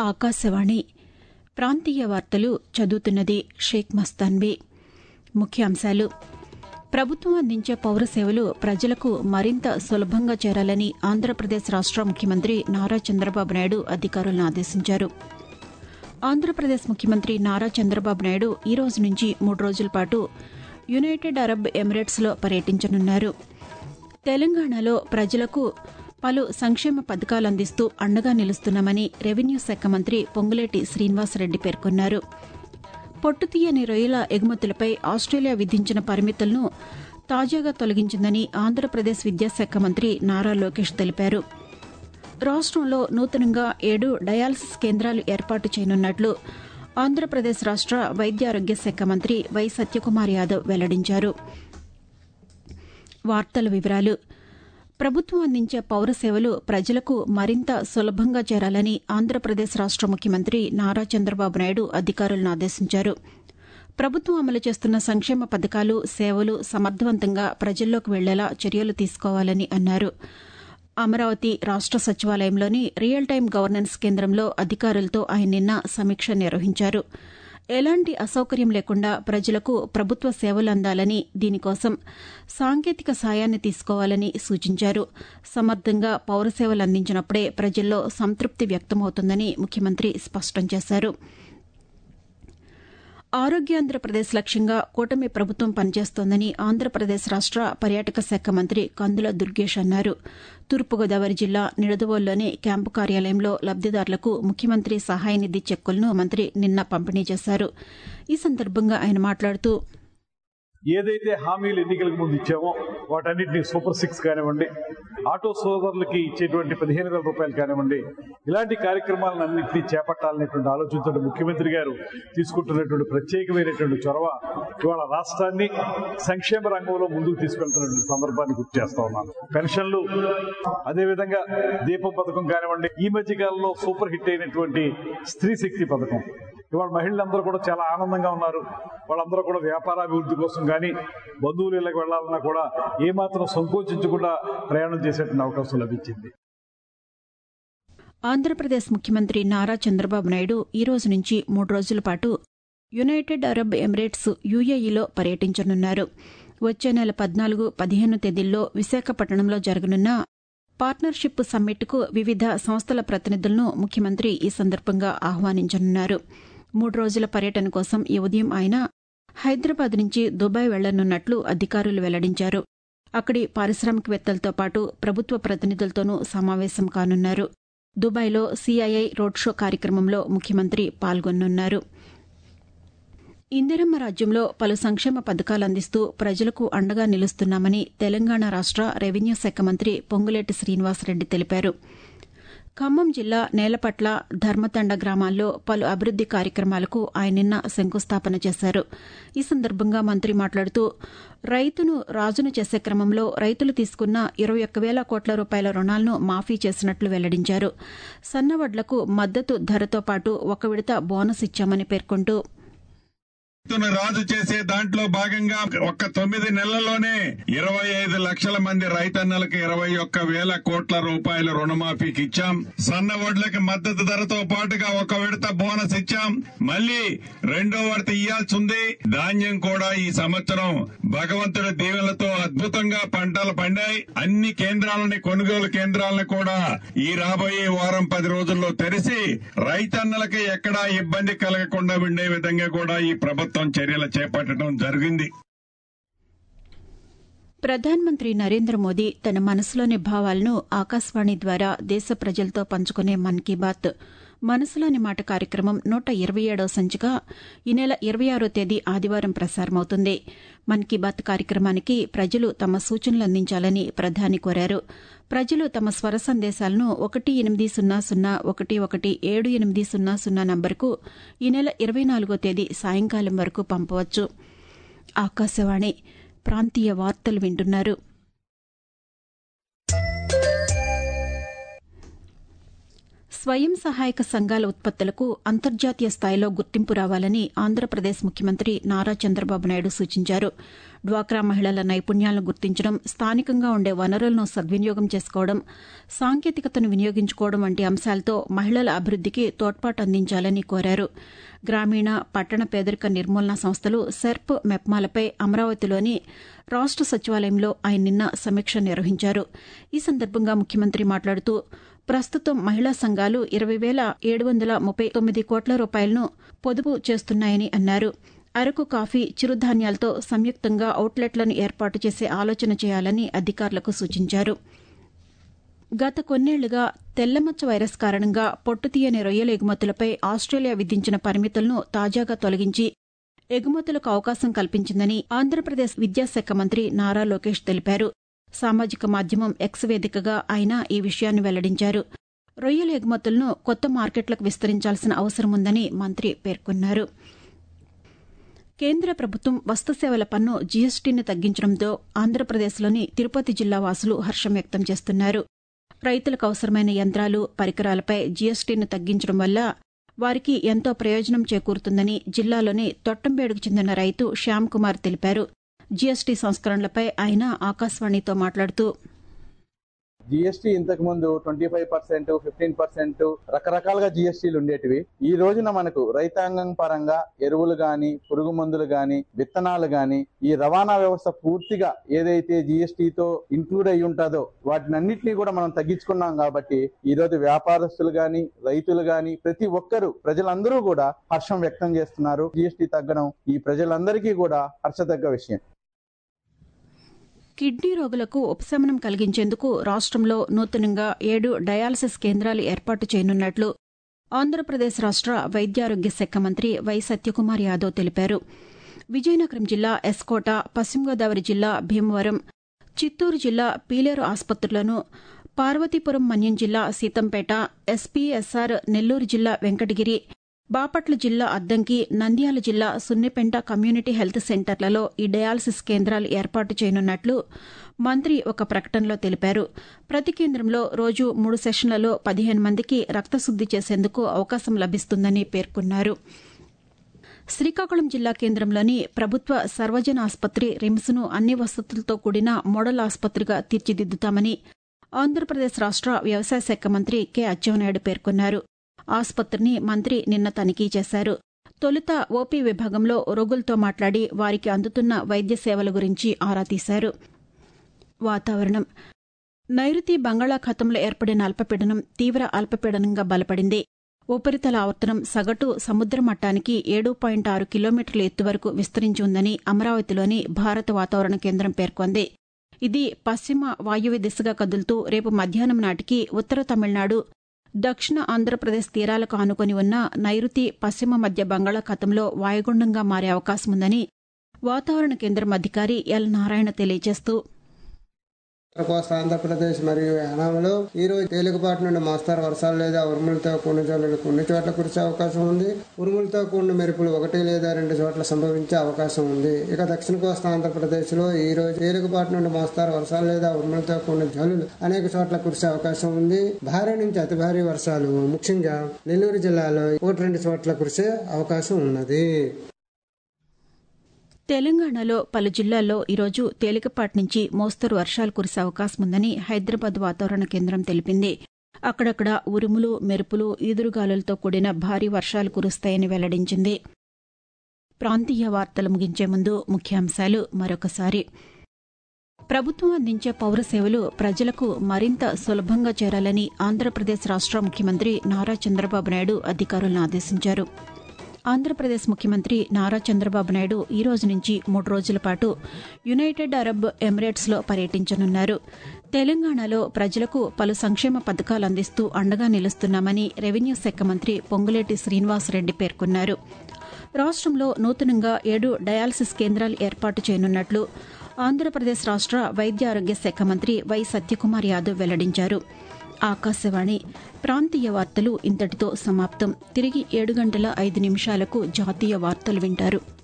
ఆకాశవాణి ప్రాంతీయ వార్తలు చదువుతున్నది షేక్ మస్తాన్బీ ముఖ్యాంశాలు ప్రభుత్వం అందించే పౌర సేవలు ప్రజలకు మరింత సులభంగా చేరాలని ఆంధ్రప్రదేశ్ రాష్ట ముఖ్యమంత్రి నారా చంద్రబాబు నాయుడు అధికారులను ఆదేశించారు ఆంధ్రప్రదేశ్ ముఖ్యమంత్రి నారా చంద్రబాబు నాయుడు ఈ రోజు నుంచి మూడు రోజుల పాటు యునైటెడ్ అరబ్ ఎమిరేట్స్లో పర్యటించనున్నారు తెలంగాణలో ప్రజలకు పలు సంక్షేమ పథకాలు అందిస్తూ అండగా నిలుస్తున్నామని రెవెన్యూ శాఖ మంత్రి పొంగులేటి శ్రీనివాసరెడ్డి పేర్కొన్నారు పొట్టుతీయని రొయ్యల ఎగుమతులపై ఆస్ట్రేలియా విధించిన పరిమితులను తాజాగా తొలగించిందని ఆంధ్రప్రదేశ్ విద్యాశాఖ మంత్రి నారా లోకేష్ తెలిపారు రాష్టంలో నూతనంగా ఏడు డయాలసిస్ కేంద్రాలు ఏర్పాటు చేయనున్నట్లు ఆంధ్రప్రదేశ్ రాష్ట వైద్య ఆరోగ్య శాఖ మంత్రి వై సత్యకుమార్ యాదవ్ వెల్లడించారు వార్తల వివరాలు ప్రభుత్వం అందించే పౌర సేవలు ప్రజలకు మరింత సులభంగా చేరాలని ఆంధ్రప్రదేశ్ రాష్ట ముఖ్యమంత్రి నారా చంద్రబాబు నాయుడు అధికారులను ఆదేశించారు ప్రభుత్వం అమలు చేస్తున్న సంక్షేమ పథకాలు సేవలు సమర్థవంతంగా ప్రజల్లోకి వెళ్లేలా చర్యలు తీసుకోవాలని అన్నారు అమరావతి రాష్ట సచివాలయంలోని రియల్ టైం గవర్నెన్స్ కేంద్రంలో అధికారులతో ఆయన నిన్న సమీక్ష నిర్వహించారు ఎలాంటి అసౌకర్యం లేకుండా ప్రజలకు ప్రభుత్వ సేవలు అందాలని దీనికోసం సాంకేతిక సాయాన్ని తీసుకోవాలని సూచించారు సమర్థంగా పౌర సేవలు అందించినప్పుడే ప్రజల్లో సంతృప్తి వ్యక్తమవుతుందని ముఖ్యమంత్రి స్పష్టం చేశారు ఆరోగ్యాంధ్రప్రదేశ్ లక్ష్యంగా కూటమి ప్రభుత్వం పనిచేస్తోందని ఆంధ్రప్రదేశ్ రాష్ట పర్యాటక శాఖ మంత్రి కందుల దుర్గేష్ అన్నారు తూర్పుగోదావరి జిల్లా నిడదవోలులోని క్యాంపు కార్యాలయంలో లబ్దిదారులకు ముఖ్యమంత్రి సహాయ నిధి చెక్కులను మంత్రి నిన్న పంపిణీ చేశారు ఈ సందర్భంగా ఆయన మాట్లాడుతూ ఏదైతే హామీలు ఎన్నికలకు ముందు ఇచ్చామో వాటన్నిటిని సూపర్ సిక్స్ కానివ్వండి ఆటో సోదరులకి ఇచ్చేటువంటి పదిహేను వేల రూపాయలు కానివ్వండి ఇలాంటి కార్యక్రమాలను అన్నింటినీ చేపట్టాలనేటువంటి ఆలోచనతో ముఖ్యమంత్రి గారు తీసుకుంటున్నటువంటి ప్రత్యేకమైనటువంటి చొరవ ఇవాళ రాష్ట్రాన్ని సంక్షేమ రంగంలో ముందుకు తీసుకెళ్తున్నటువంటి సందర్భాన్ని గుర్తు చేస్తా ఉన్నాను పెన్షన్లు అదేవిధంగా దీపం పథకం కానివ్వండి ఈ మధ్య కాలంలో సూపర్ హిట్ అయినటువంటి స్త్రీ శక్తి పథకం ఇవాళ మహిళలందరూ కూడా చాలా ఆనందంగా ఉన్నారు వాళ్ళందరూ కూడా వ్యాపారాభివృద్ధి కోసం కానీ బంధువులు ఇళ్ళకి వెళ్లాలన్నా కూడా ఏమాత్రం సంకోచించకుండా ప్రయాణం చేసేటువంటి అవకాశం లభించింది ఆంధ్రప్రదేశ్ ముఖ్యమంత్రి నారా చంద్రబాబు నాయుడు ఈ రోజు నుంచి మూడు రోజుల పాటు యునైటెడ్ అరబ్ ఎమిరేట్స్ యుఏఈలో పర్యటించనున్నారు వచ్చే నెల పద్నాలుగు పదిహేను తేదీల్లో విశాఖపట్నంలో జరగనున్న పార్ట్నర్షిప్ సమ్మిట్కు వివిధ సంస్థల ప్రతినిధులను ముఖ్యమంత్రి ఈ సందర్భంగా ఆహ్వానించనున్నారు మూడు రోజుల పర్యటన కోసం ఈ ఉదయం ఆయన హైదరాబాద్ నుంచి దుబాయ్ వెళ్లనున్నట్లు అధికారులు వెల్లడించారు అక్కడి పారిశ్రామికవేత్తలతో పాటు ప్రభుత్వ ప్రతినిధులతోనూ సమావేశం కానున్నారు దుబాయ్లో సీఐఐ రోడ్ షో కార్యక్రమంలో ముఖ్యమంత్రి పాల్గొనున్నారు ఇందిరమ్మ రాజ్యంలో పలు సంక్షేమ పథకాలు అందిస్తూ ప్రజలకు అండగా నిలుస్తున్నామని తెలంగాణ రాష్ట రెవెన్యూ శాఖ మంత్రి పొంగులేటి శ్రీనివాసరెడ్డి తెలిపారు ఖమ్మం జిల్లా నేలపట్ల ధర్మతండ గ్రామాల్లో పలు అభివృద్ది కార్యక్రమాలకు ఆయన నిన్న శంకుస్థాపన చేశారు ఈ సందర్భంగా మంత్రి మాట్లాడుతూ రైతును రాజును చేసే క్రమంలో రైతులు తీసుకున్న ఇరవై ఒక్క వేల కోట్ల రూపాయల రుణాలను మాఫీ చేసినట్లు వెల్లడించారు సన్నవడ్లకు మద్దతు ధరతో పాటు ఒక విడత బోనస్ ఇచ్చామని పేర్కొంటూ రైతును రాజు చేసే దాంట్లో భాగంగా ఒక్క తొమ్మిది నెలల్లోనే ఇరవై ఐదు లక్షల మంది రైతన్నలకు ఇరవై ఒక్క వేల కోట్ల రూపాయల రుణమాఫీకి ఇచ్చాం సన్న వడ్లకి మద్దతు ధరతో పాటుగా ఒక విడత బోనస్ ఇచ్చాం మళ్ళీ రెండో విడత ఇయ్యాల్సి ఉంది ధాన్యం కూడా ఈ సంవత్సరం భగవంతుడి దీవెనలతో అద్భుతంగా పంటలు పండాయి అన్ని కేంద్రాలని కొనుగోలు కేంద్రాలను కూడా ఈ రాబోయే వారం పది రోజుల్లో తెరిచి రైతన్నలకి ఎక్కడా ఇబ్బంది కలగకుండా ఉండే విధంగా కూడా ఈ ప్రభుత్వం ప్రభుత్వం చర్యలు చేపట్టడం జరిగింది ప్రధానమంత్రి నరేంద్ర మోదీ తన మనసులోని భావాలను ఆకాశవాణి ద్వారా దేశ ప్రజలతో పంచుకునే మన్ కీ బాత్ మనసులోని మాట కార్యక్రమం నూట ఇరవై ఏడవ సంచిక ఈ నెల ఇరవై ఆరో తేదీ ఆదివారం ప్రసారమవుతుంది మన్ కీ బాత్ కార్యక్రమానికి ప్రజలు తమ సూచనలు అందించాలని ప్రధాని కోరారు ప్రజలు తమ స్వర సందేశాలను ఒకటి ఎనిమిది సున్నా సున్నా ఒకటి ఒకటి ఏడు ఎనిమిది సున్నా సున్నా నంబర్కు ఈ నెల ఇరవై నాలుగో తేదీ సాయంకాలం వరకు పంపవచ్చు ఆకాశవాణి ప్రాంతీయ వార్తలు వింటున్నారు స్వయం సహాయక సంఘాల ఉత్పత్తులకు అంతర్జాతీయ స్థాయిలో గుర్తింపు రావాలని ఆంధ్రప్రదేశ్ ముఖ్యమంత్రి నారా చంద్రబాబు నాయుడు సూచించారు డ్వాక్రా మహిళల నైపుణ్యాలను గుర్తించడం స్థానికంగా ఉండే వనరులను సద్వినియోగం చేసుకోవడం సాంకేతికతను వినియోగించుకోవడం వంటి అంశాలతో మహిళల అభివృద్దికి తోడ్పాటు అందించాలని కోరారు గ్రామీణ పట్టణ పేదరిక నిర్మూలన సంస్థలు సెర్ప్ మెప్మాలపై అమరావతిలోని రాష్ట సచివాలయంలో ఆయన నిన్న సమీక్ష నిర్వహించారు ఈ సందర్భంగా ముఖ్యమంత్రి మాట్లాడుతూ ప్రస్తుతం మహిళా సంఘాలు ఇరవై వేల ఏడు వందల ముప్పై తొమ్మిది కోట్ల రూపాయలను పొదుపు చేస్తున్నాయని అన్నారు అరకు కాఫీ చిరుధాన్యాలతో సంయుక్తంగా అవుట్లెట్లను ఏర్పాటు చేసే ఆలోచన చేయాలని అధికారులకు సూచించారు గత కొన్నేళ్లుగా తెల్లమచ్చ వైరస్ కారణంగా పొట్టుతీయని రొయ్యల ఎగుమతులపై ఆస్ట్రేలియా విధించిన పరిమితులను తాజాగా తొలగించి ఎగుమతులకు అవకాశం కల్పించిందని ఆంధ్రప్రదేశ్ విద్యాశాఖ మంత్రి నారా లోకేష్ తెలిపారు సామాజిక మాధ్యమం ఎక్స్ వేదికగా ఆయన ఈ విషయాన్ని వెల్లడించారు రొయ్యల ఎగుమతులను కొత్త మార్కెట్లకు విస్తరించాల్సిన అవసరముందని మంత్రి పేర్కొన్నారు కేంద్ర ప్రభుత్వం వస్తుసేవల పన్ను జీఎస్టీని తగ్గించడంతో ఆంధ్రప్రదేశ్లోని తిరుపతి జిల్లా వాసులు హర్షం వ్యక్తం చేస్తున్నారు రైతులకు అవసరమైన యంత్రాలు పరికరాలపై జీఎస్టీని తగ్గించడం వల్ల వారికి ఎంతో ప్రయోజనం చేకూరుతుందని జిల్లాలోని తొట్టంబేడుకు చెందిన రైతు శ్యామ్ కుమార్ తెలిపారు జీఎస్టీ సంస్కరణలపై ఆయన ఆకాశవాణితో మాట్లాడుతూ జిఎస్టీ ఇంతకు ముందు twenty five percent fifteen percent రకరకాలుగా జిఎస్టీలు ఉండేటివి ఈ రోజున మనకు రైతాంగం పరంగా ఎరువులు గాని పురుగు మందులు గాని విత్తనాలు గాని ఈ రవాణా వ్యవస్థ పూర్తిగా ఏదైతే జిఎస్టీతో ఇంక్లూడ్ అయి ఉంటుందో వాటినన్నింటినీ కూడా మనం తగ్గించుకున్నాం కాబట్టి ఈ రోజు వ్యాపారస్తులు గాని రైతులు గాని ప్రతి ఒక్కరూ ప్రజలందరూ కూడా హర్షం వ్యక్తం చేస్తున్నారు జిఎస్టీ తగ్గడం ఈ ప్రజలందరికీ కూడా హర్షదగ్గ విషయం కిడ్నీ రోగులకు ఉపశమనం కలిగించేందుకు రాష్ట్రంలో నూతనంగా ఏడు డయాలసిస్ కేంద్రాలు ఏర్పాటు చేయనున్నట్లు ఆంధ్రప్రదేశ్ రాష్ట వైద్యారోగ్య శాఖ మంత్రి వై సత్యకుమార్ యాదవ్ తెలిపారు విజయనగరం జిల్లా ఎస్కోట పశ్చిమ గోదావరి జిల్లా భీమవరం చిత్తూరు జిల్లా పీలేరు ఆసుపత్రులను పార్వతీపురం మన్యం జిల్లా సీతంపేట ఎస్పీఎస్ఆర్ నెల్లూరు జిల్లా వెంకటగిరి బాపట్ల జిల్లా అద్దంకి నంద్యాల జిల్లా సున్నిపెంట కమ్యూనిటీ హెల్త్ సెంటర్లలో ఈ డయాలసిస్ కేంద్రాలు ఏర్పాటు చేయనున్నట్లు మంత్రి ఒక ప్రకటనలో తెలిపారు ప్రతి కేంద్రంలో రోజు మూడు సెషన్లలో పదిహేను మందికి రక్తశుద్ది చేసేందుకు అవకాశం లభిస్తుందని పేర్కొన్నారు శ్రీకాకుళం జిల్లా కేంద్రంలోని ప్రభుత్వ సర్వజన ఆసుపత్రి రిమ్స్ను అన్ని వసతులతో కూడిన మోడల్ ఆసుపత్రిగా తీర్చిదిద్దుతామని ఆంధ్రప్రదేశ్ రాష్ట వ్యవసాయ శాఖ మంత్రి కె అచ్చెన్నాయుడు పేర్కొన్నారు ఆసుపత్రిని మంత్రి నిన్న తనిఖీ చేశారు తొలుత ఓపీ విభాగంలో రోగులతో మాట్లాడి వారికి అందుతున్న వైద్య సేవల గురించి ఆరా తీశారు వాతావరణం నైరుతి బంగాళాఖాతంలో ఏర్పడిన అల్పపీడనం తీవ్ర అల్పపీడనంగా బలపడింది ఉపరితల ఆవర్తనం సగటు సముద్ర మట్టానికి ఏడు పాయింట్ ఆరు కిలోమీటర్ల ఎత్తు వరకు విస్తరించి ఉందని అమరావతిలోని భారత వాతావరణ కేంద్రం పేర్కొంది ఇది పశ్చిమ వాయువ్య దిశగా కదులుతూ రేపు మధ్యాహ్నం నాటికి ఉత్తర తమిళనాడు దక్షిణ ఆంధ్రప్రదేశ్ తీరాలకు ఆనుకొని ఉన్న నైరుతి పశ్చిమ మధ్య బంగాళాఖాతంలో వాయుగుండంగా మారే అవకాశముందని వాతావరణ కేంద్రం అధికారి ఎల్ నారాయణ తెలియజేస్తూ ఉత్తర కోస్తా ఆంధ్రప్రదేశ్ మరియు యానాంలో ఈ రోజు తేలికపాటి నుండి మోస్తారు వర్షాలు లేదా ఉరుములతో కూడిన చోట్ల కొన్ని చోట్ల కురిసే అవకాశం ఉంది ఉరుములతో కూడిన మెరుపులు ఒకటి లేదా రెండు చోట్ల సంభవించే అవకాశం ఉంది ఇక దక్షిణ కోస్తా ఆంధ్రప్రదేశ్ లో ఈ రోజు తేలికపాటి నుండి మోస్తారు వర్షాలు లేదా ఉరుములతో కూడిన జల్లులు అనేక చోట్ల కురిసే అవకాశం ఉంది భారీ నుంచి అతి భారీ వర్షాలు ముఖ్యంగా నెల్లూరు జిల్లాలో ఒకటి రెండు చోట్ల కురిసే అవకాశం ఉన్నది తెలంగాణలో పలు జిల్లాల్లో ఈరోజు తేలికపాటి నుంచి మోస్తరు వర్షాలు కురిసే అవకాశముందని హైదరాబాద్ వాతావరణ కేంద్రం తెలిపింది అక్కడక్కడ ఉరుములు మెరుపులు ఈదురుగాలులతో కూడిన భారీ వర్షాలు కురుస్తాయని వెల్లడించింది ప్రాంతీయ వార్తలు ముగించే ముందు ముఖ్యాంశాలు మరొకసారి ప్రభుత్వం అందించే పౌర సేవలు ప్రజలకు మరింత సులభంగా చేరాలని ఆంధ్రప్రదేశ్ రాష్ట ముఖ్యమంత్రి నారా చంద్రబాబు నాయుడు అధికారులను ఆదేశించారు ఆంధ్రప్రదేశ్ ముఖ్యమంత్రి నారా చంద్రబాబు నాయుడు ఈ రోజు నుంచి మూడు రోజుల పాటు యునైటెడ్ అరబ్ ఎమిరేట్స్లో పర్యటించనున్నారు తెలంగాణలో ప్రజలకు పలు సంక్షేమ పథకాలు అందిస్తూ అండగా నిలుస్తున్నామని రెవెన్యూ శాఖ మంత్రి పొంగులేటి శ్రీనివాసరెడ్డి పేర్కొన్నారు రాష్ట్రంలో నూతనంగా ఏడు డయాలసిస్ కేంద్రాలు ఏర్పాటు చేయనున్నట్లు ఆంధ్రప్రదేశ్ రాష్ట వైద్య ఆరోగ్య శాఖ మంత్రి వై సత్యకుమార్ యాదవ్ వెల్లడించారు ఆకాశవాణి ప్రాంతీయ వార్తలు ఇంతటితో సమాప్తం తిరిగి ఏడు గంటల ఐదు నిమిషాలకు జాతీయ వార్తలు వింటారు